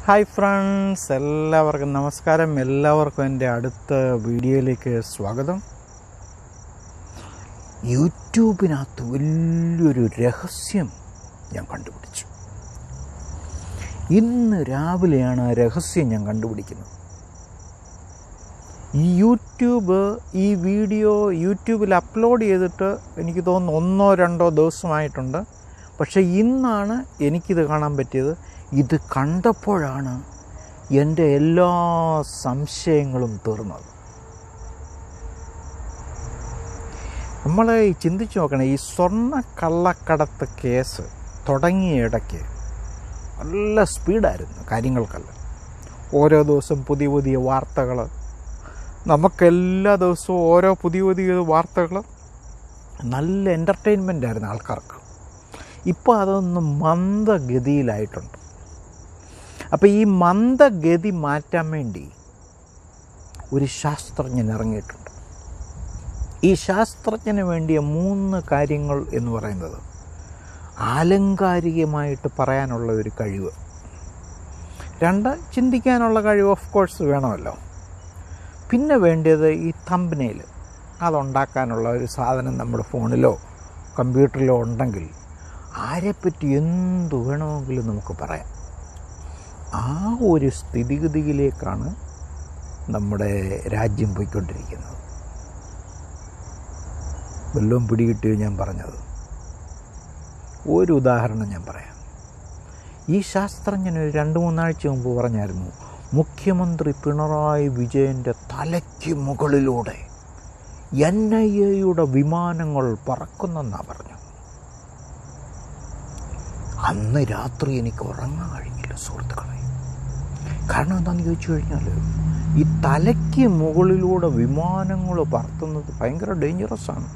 hi friends എല്ലാവർക്കും നമസ്കാരം എല്ലാവർക്കും എൻ്റെ അടുത്ത വീഡിയോയിലേക്ക് സ്വാഗതം യൂട്യൂബിനകത്ത് വലിയൊരു രഹസ്യം ഞാൻ കണ്ടുപിടിച്ചു ഇന്ന് രാവിലെയാണ് ആ രഹസ്യം ഞാൻ കണ്ടുപിടിക്കുന്നത് ഈ യൂട്യൂബ് ഈ വീഡിയോ യൂട്യൂബിൽ അപ്ലോഡ് ചെയ്തിട്ട് എനിക്ക് തോന്നുന്നു ഒന്നോ രണ്ടോ ദിവസമായിട്ടുണ്ട് പക്ഷേ ഇന്നാണ് എനിക്കിത് കാണാൻ പറ്റിയത് ഇത് കണ്ടപ്പോഴാണ് എൻ്റെ എല്ലാ സംശയങ്ങളും തീർന്നത് നമ്മൾ ഈ ചിന്തിച്ച് നോക്കണം ഈ സ്വർണ്ണ കള്ളക്കടത്ത് കേസ് തുടങ്ങിയ ഇടയ്ക്ക് നല്ല സ്പീഡായിരുന്നു കാര്യങ്ങൾക്കല്ല ഓരോ ദിവസം പുതിയ പുതിയ വാർത്തകൾ നമുക്കെല്ലാ ദിവസവും ഓരോ പുതിയ പുതിയ വാർത്തകൾ നല്ല എൻ്റർടൈൻമെൻ്റ് ആയിരുന്നു ആൾക്കാർക്ക് ഇപ്പോൾ അതൊന്ന് മന്ദഗതിയിലായിട്ടുണ്ട് അപ്പോൾ ഈ മന്ദഗതി മാറ്റാൻ വേണ്ടി ഒരു ശാസ്ത്രജ്ഞൻ ഇറങ്ങിയിട്ടുണ്ട് ഈ ശാസ്ത്രജ്ഞന് വേണ്ടിയ മൂന്ന് കാര്യങ്ങൾ എന്ന് പറയുന്നത് ആലങ്കാരികമായിട്ട് പറയാനുള്ള ഒരു കഴിവ് രണ്ട് ചിന്തിക്കാനുള്ള കഴിവ് ഓഫ് കോഴ്സ് വേണമല്ലോ പിന്നെ വേണ്ടത് ഈ തമ്പനയിൽ അതുണ്ടാക്കാനുള്ള ഒരു സാധനം നമ്മുടെ ഫോണിലോ കമ്പ്യൂട്ടറിലോ ഉണ്ടെങ്കിൽ ആരെപ്പറ്റി എന്തു വേണമെങ്കിലും നമുക്ക് പറയാം ആ ഒരു സ്ഥിതിഗതിയിലേക്കാണ് നമ്മുടെ രാജ്യം പോയിക്കൊണ്ടിരിക്കുന്നത് വല്ലതും പിടികിട്ടിയോ ഞാൻ പറഞ്ഞത് ഒരു ഉദാഹരണം ഞാൻ പറയാം ഈ ശാസ്ത്രജ്ഞൻ ഒരു രണ്ട് മൂന്നാഴ്ച മുമ്പ് പറഞ്ഞായിരുന്നു മുഖ്യമന്ത്രി പിണറായി വിജയൻ്റെ തലയ്ക്ക് മുകളിലൂടെ എൻ ഐ എയുടെ വിമാനങ്ങൾ പറക്കുന്നെന്നാണ് പറഞ്ഞു അന്ന് രാത്രി എനിക്ക് ഉറങ്ങാൻ കഴിഞ്ഞില്ല സുഹൃത്തുക്കളെ കാരണം എന്താണെന്ന് ചോദിച്ചു കഴിഞ്ഞാൽ ഈ തലയ്ക്ക് മുകളിലൂടെ വിമാനങ്ങൾ പറത്തുന്നത് ഭയങ്കര ഡേഞ്ചറസ് ആണ്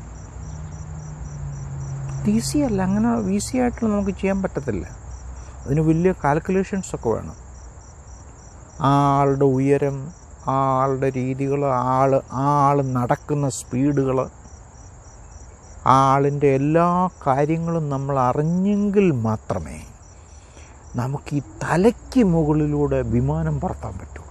ഈസി അല്ല അങ്ങനെ ഈസി ആയിട്ട് നമുക്ക് ചെയ്യാൻ പറ്റത്തില്ല അതിന് വലിയ കാൽക്കുലേഷൻസ് ഒക്കെ വേണം ആ ആളുടെ ഉയരം ആ ആളുടെ രീതികൾ ആൾ ആ ആൾ നടക്കുന്ന സ്പീഡുകൾ ആ ആളിൻ്റെ എല്ലാ കാര്യങ്ങളും നമ്മൾ അറിഞ്ഞെങ്കിൽ മാത്രമേ നമുക്ക് ഈ തലയ്ക്ക് മുകളിലൂടെ വിമാനം പറത്താൻ പറ്റുള്ളൂ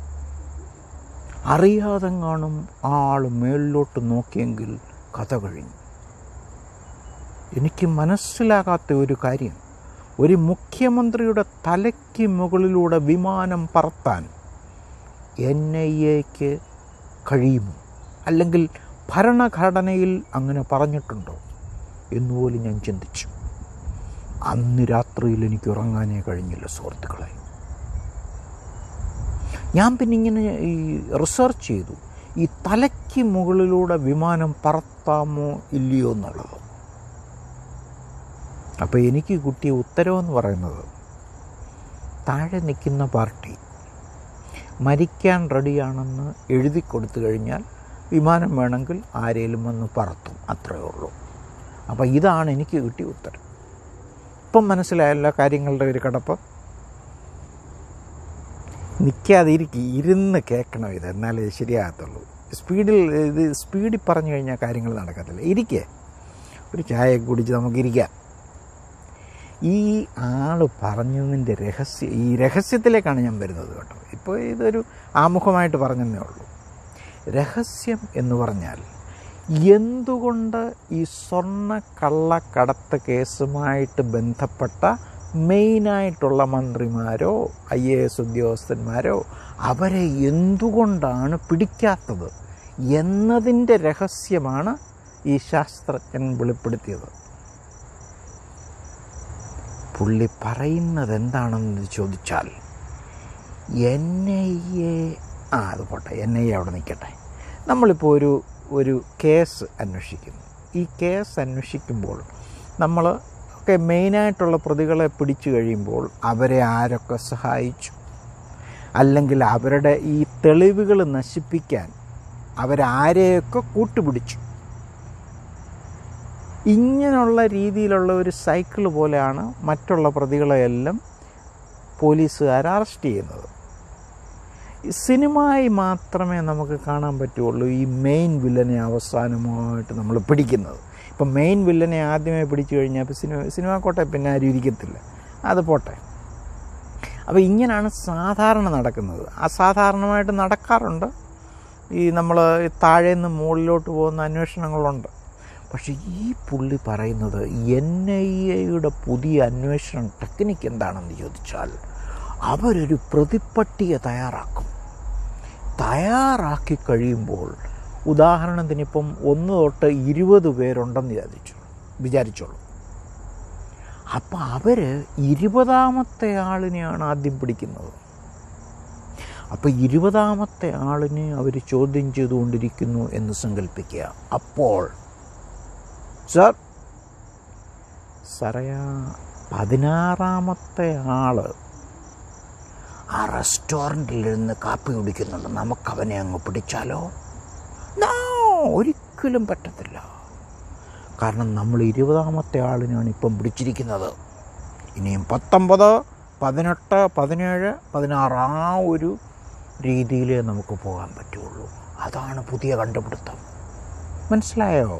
അറിയാതെ കാണും ആ ആൾ മേളിലോട്ട് നോക്കിയെങ്കിൽ കഥ കഴിഞ്ഞു എനിക്ക് മനസ്സിലാകാത്ത ഒരു കാര്യം ഒരു മുഖ്യമന്ത്രിയുടെ തലയ്ക്ക് മുകളിലൂടെ വിമാനം പറത്താൻ എൻ ഐ എക്ക് കഴിയുമോ അല്ലെങ്കിൽ ഭരണഘടനയിൽ അങ്ങനെ പറഞ്ഞിട്ടുണ്ടോ എന്നുപോലും ഞാൻ ചിന്തിച്ചു അന്ന് രാത്രിയിൽ എനിക്ക് ഉറങ്ങാനേ കഴിഞ്ഞില്ല സുഹൃത്തുക്കളെ ഞാൻ പിന്നെ ഇങ്ങനെ ഈ റിസർച്ച് ചെയ്തു ഈ തലയ്ക്ക് മുകളിലൂടെ വിമാനം പറത്താമോ ഇല്ലയോ എന്നുള്ളത് അപ്പോൾ എനിക്ക് കിട്ടിയ ഉത്തരവെന്ന് പറയുന്നത് താഴെ നിൽക്കുന്ന പാർട്ടി മരിക്കാൻ റെഡിയാണെന്ന് എഴുതി കൊടുത്തു കഴിഞ്ഞാൽ വിമാനം വേണമെങ്കിൽ ആരേലും വന്ന് പറത്തും അത്രയേ ഉള്ളൂ അപ്പോൾ ഇതാണ് എനിക്ക് കിട്ടിയ ഉത്തരം ഇപ്പം മനസ്സിലായല്ലോ കാര്യങ്ങളുടെ ഒരു കിടപ്പ് നിൽക്കാതെ ഇരിക്കും ഇരുന്ന് കേൾക്കണം ഇത് എന്നാലേ ശരിയാകത്തുള്ളൂ സ്പീഡിൽ ഇത് സ്പീഡിൽ പറഞ്ഞു കഴിഞ്ഞാൽ കാര്യങ്ങൾ നടക്കത്തില്ല ഇരിക്കേ ഒരു ചായ കുടിച്ച് നമുക്കിരിക്കാം ഈ ആൾ പറഞ്ഞതിൻ്റെ രഹസ്യം ഈ രഹസ്യത്തിലേക്കാണ് ഞാൻ വരുന്നത് കേട്ടോ ഇപ്പോൾ ഇതൊരു ആമുഖമായിട്ട് പറഞ്ഞതേ ഉള്ളൂ രഹസ്യം എന്ന് പറഞ്ഞാൽ എന്തുകൊണ്ട് ഈ സ്വർണ്ണ കള്ളക്കടത്ത് കേസുമായിട്ട് ബന്ധപ്പെട്ട മെയിനായിട്ടുള്ള മന്ത്രിമാരോ ഐ എ എസ് ഉദ്യോഗസ്ഥന്മാരോ അവരെ എന്തുകൊണ്ടാണ് പിടിക്കാത്തത് എന്നതിൻ്റെ രഹസ്യമാണ് ഈ ശാസ്ത്രജ്ഞൻ വെളിപ്പെടുത്തിയത് പുള്ളി പറയുന്നത് എന്താണെന്ന് ചോദിച്ചാൽ എൻ ഐ എ ആ അത് പോട്ടെ എൻ ഐ എ അവിടെ നിൽക്കട്ടെ നമ്മളിപ്പോൾ ഒരു ഒരു കേസ് അന്വേഷിക്കുന്നു ഈ കേസ് അന്വേഷിക്കുമ്പോൾ നമ്മൾ ഒക്കെ മെയിനായിട്ടുള്ള പ്രതികളെ പിടിച്ചു കഴിയുമ്പോൾ അവരെ ആരൊക്കെ സഹായിച്ചു അല്ലെങ്കിൽ അവരുടെ ഈ തെളിവുകൾ നശിപ്പിക്കാൻ അവരാരെയൊക്കെ കൂട്ടുപിടിച്ചു ഇങ്ങനെയുള്ള രീതിയിലുള്ള ഒരു സൈക്കിൾ പോലെയാണ് മറ്റുള്ള പ്രതികളെയെല്ലാം പോലീസുകാർ അറസ്റ്റ് ചെയ്യുന്നത് സിനിമയിൽ മാത്രമേ നമുക്ക് കാണാൻ പറ്റുള്ളൂ ഈ മെയിൻ വില്ലനെ അവസാനമായിട്ട് നമ്മൾ പിടിക്കുന്നത് ഇപ്പം മെയിൻ വില്ലനെ ആദ്യമേ പിടിച്ചു കഴിഞ്ഞാൽ ഇപ്പോൾ സിനിമ സിനിമ കോട്ടെ പിന്നെ ആരും ഇരിക്കത്തില്ല അത് പോട്ടെ അപ്പോൾ ഇങ്ങനെയാണ് സാധാരണ നടക്കുന്നത് അസാധാരണമായിട്ട് നടക്കാറുണ്ട് ഈ നമ്മൾ താഴെ നിന്ന് മുകളിലോട്ട് പോകുന്ന അന്വേഷണങ്ങളുണ്ട് പക്ഷേ ഈ പുള്ളി പറയുന്നത് എൻ ഐ എയുടെ പുതിയ അന്വേഷണം ടെക്നിക്ക് എന്താണെന്ന് ചോദിച്ചാൽ അവരൊരു പ്രതിപ്പട്ടിക തയ്യാറാക്കും തയ്യാറാക്കി കഴിയുമ്പോൾ ഉദാഹരണത്തിന് ഇപ്പം ഒന്ന് തൊട്ട് ഇരുപത് പേരുണ്ടെന്ന് വിചാരിച്ചു വിചാരിച്ചോളൂ അപ്പം അവർ ഇരുപതാമത്തെ ആളിനെയാണ് ആദ്യം പിടിക്കുന്നത് അപ്പോൾ ഇരുപതാമത്തെ ആളിനെ അവർ ചോദ്യം ചെയ്തുകൊണ്ടിരിക്കുന്നു എന്ന് സങ്കല്പിക്കുക അപ്പോൾ സർ സറയാ പതിനാറാമത്തെ ആള് ആ റെസ്റ്റോറൻറ്റിൽ ഇരുന്ന് കാപ്പി കുടിക്കുന്നുണ്ട് നമുക്കവനെ അങ്ങ് പിടിച്ചാലോ നോ ഒരിക്കലും പറ്റത്തില്ല കാരണം നമ്മൾ ഇരുപതാമത്തെ ആളിനാണ് ഇപ്പം പിടിച്ചിരിക്കുന്നത് ഇനിയും പത്തൊമ്പത് പതിനെട്ട് പതിനേഴ് പതിനാറ് ആ ഒരു രീതിയിലേ നമുക്ക് പോകാൻ പറ്റുള്ളൂ അതാണ് പുതിയ കണ്ടുപിടുത്തം മനസ്സിലായോ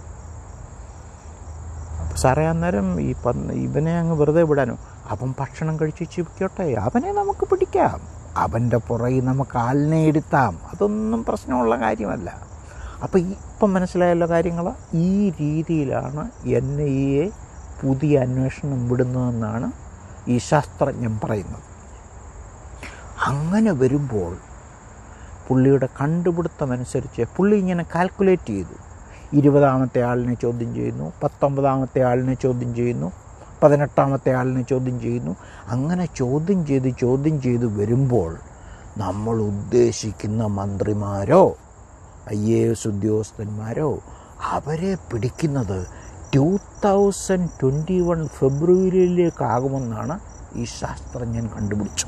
അപ്പോൾ സാറേ അന്നേരം ഈ പന്ത് ഇവനെ അങ്ങ് വെറുതെ വിടാനോ അവൻ ഭക്ഷണം കഴിച്ച് ചിരിക്കട്ടെ അവനെ നമുക്ക് പിടിക്കാം അവൻ്റെ പുറകിൽ നമുക്ക് ആളിനെ എടുത്താം അതൊന്നും പ്രശ്നമുള്ള കാര്യമല്ല അപ്പോൾ ഇപ്പം മനസ്സിലായല്ലോ കാര്യങ്ങൾ ഈ രീതിയിലാണ് എൻ ഐ എ പുതിയ അന്വേഷണം വിടുന്നതെന്നാണ് ഈ ശാസ്ത്രജ്ഞൻ പറയുന്നത് അങ്ങനെ വരുമ്പോൾ പുള്ളിയുടെ കണ്ടുപിടുത്തമനുസരിച്ച് പുള്ളി ഇങ്ങനെ കാൽക്കുലേറ്റ് ചെയ്തു ഇരുപതാമത്തെ ആളിനെ ചോദ്യം ചെയ്യുന്നു പത്തൊമ്പതാമത്തെ ആളിനെ ചോദ്യം ചെയ്യുന്നു പതിനെട്ടാമത്തെ ആളിനെ ചോദ്യം ചെയ്യുന്നു അങ്ങനെ ചോദ്യം ചെയ്ത് ചോദ്യം ചെയ്ത് വരുമ്പോൾ നമ്മൾ ഉദ്ദേശിക്കുന്ന മന്ത്രിമാരോ ഐ എ എസ് ഉദ്യോഗസ്ഥന്മാരോ അവരെ പിടിക്കുന്നത് ടു തൗസൻഡ് ട്വൻറ്റി വൺ ഫെബ്രുവരിയിലേക്കാകുമെന്നാണ് ഈ ശാസ്ത്രജ്ഞൻ കണ്ടുപിടിച്ചത്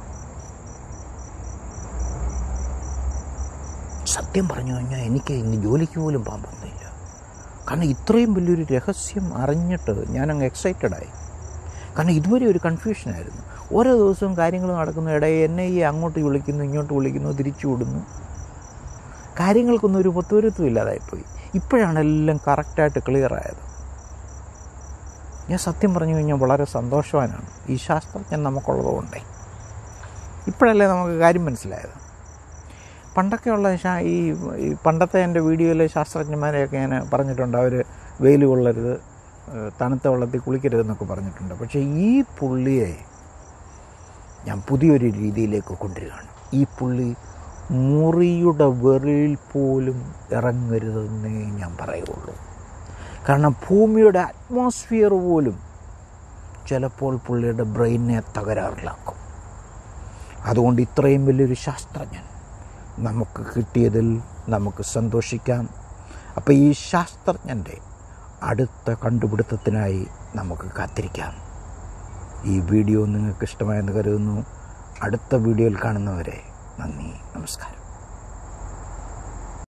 സത്യം പറഞ്ഞു കഴിഞ്ഞാൽ എനിക്ക് ഇന്ന് ജോലിക്ക് പോലും പോകാൻ പറ്റുന്നില്ല കാരണം ഇത്രയും വലിയൊരു രഹസ്യം അറിഞ്ഞിട്ട് ഞാനങ്ങ് എക്സൈറ്റഡായി കാരണം ഇതുവരെ ഒരു കൺഫ്യൂഷനായിരുന്നു ഓരോ ദിവസവും കാര്യങ്ങൾ നടക്കുന്ന ഇടയിൽ എന്നെ ഈ അങ്ങോട്ട് വിളിക്കുന്നു ഇങ്ങോട്ട് വിളിക്കുന്നു തിരിച്ചു വിടുന്നു കാര്യങ്ങൾക്കൊന്നും ഒരു പൊത്തുവരുത്തും ഇല്ലാതായിപ്പോയി ഇപ്പോഴാണ് എല്ലാം കറക്റ്റായിട്ട് ക്ലിയർ ആയത് ഞാൻ സത്യം പറഞ്ഞു കഴിഞ്ഞാൽ വളരെ സന്തോഷവാനാണ് ഈ ശാസ്ത്രജ്ഞൻ നമുക്കുള്ളതുകൊണ്ടേ ഇപ്പോഴല്ലേ നമുക്ക് കാര്യം മനസ്സിലായത് പണ്ടൊക്കെയുള്ള ശാ ഈ ഈ പണ്ടത്തെ എൻ്റെ വീഡിയോയിലെ ശാസ്ത്രജ്ഞന്മാരെയൊക്കെ ഞാൻ പറഞ്ഞിട്ടുണ്ട് അവർ വെയിൽ കൊള്ളരുത് ഏഹ് തണുത്ത വെള്ളത്തിൽ കുളിക്കരുതെന്നൊക്കെ പറഞ്ഞിട്ടുണ്ട് പക്ഷേ ഈ പുള്ളിയെ ഞാൻ പുതിയൊരു രീതിയിലേക്ക് കൊണ്ടുവരികയാണ് ഈ പുള്ളി മുറിയുടെ വെറിയിൽ പോലും ഇറങ്ങരുതെന്നേ ഞാൻ പറയുള്ളൂ കാരണം ഭൂമിയുടെ അറ്റ്മോസ്ഫിയർ പോലും ചിലപ്പോൾ പുള്ളിയുടെ ബ്രെയിനെ തകരാറിലാക്കും അതുകൊണ്ട് ഇത്രയും വലിയൊരു ശാസ്ത്രജ്ഞൻ നമുക്ക് കിട്ടിയതിൽ നമുക്ക് സന്തോഷിക്കാം അപ്പോൾ ഈ ശാസ്ത്രജ്ഞൻ്റെ അടുത്ത കണ്ടുപിടുത്തത്തിനായി നമുക്ക് കാത്തിരിക്കാം ഈ വീഡിയോ നിങ്ങൾക്ക് ഇഷ്ടമായെന്ന് കരുതുന്നു അടുത്ത വീഡിയോയിൽ കാണുന്നവരെ നന്ദി നമസ്കാരം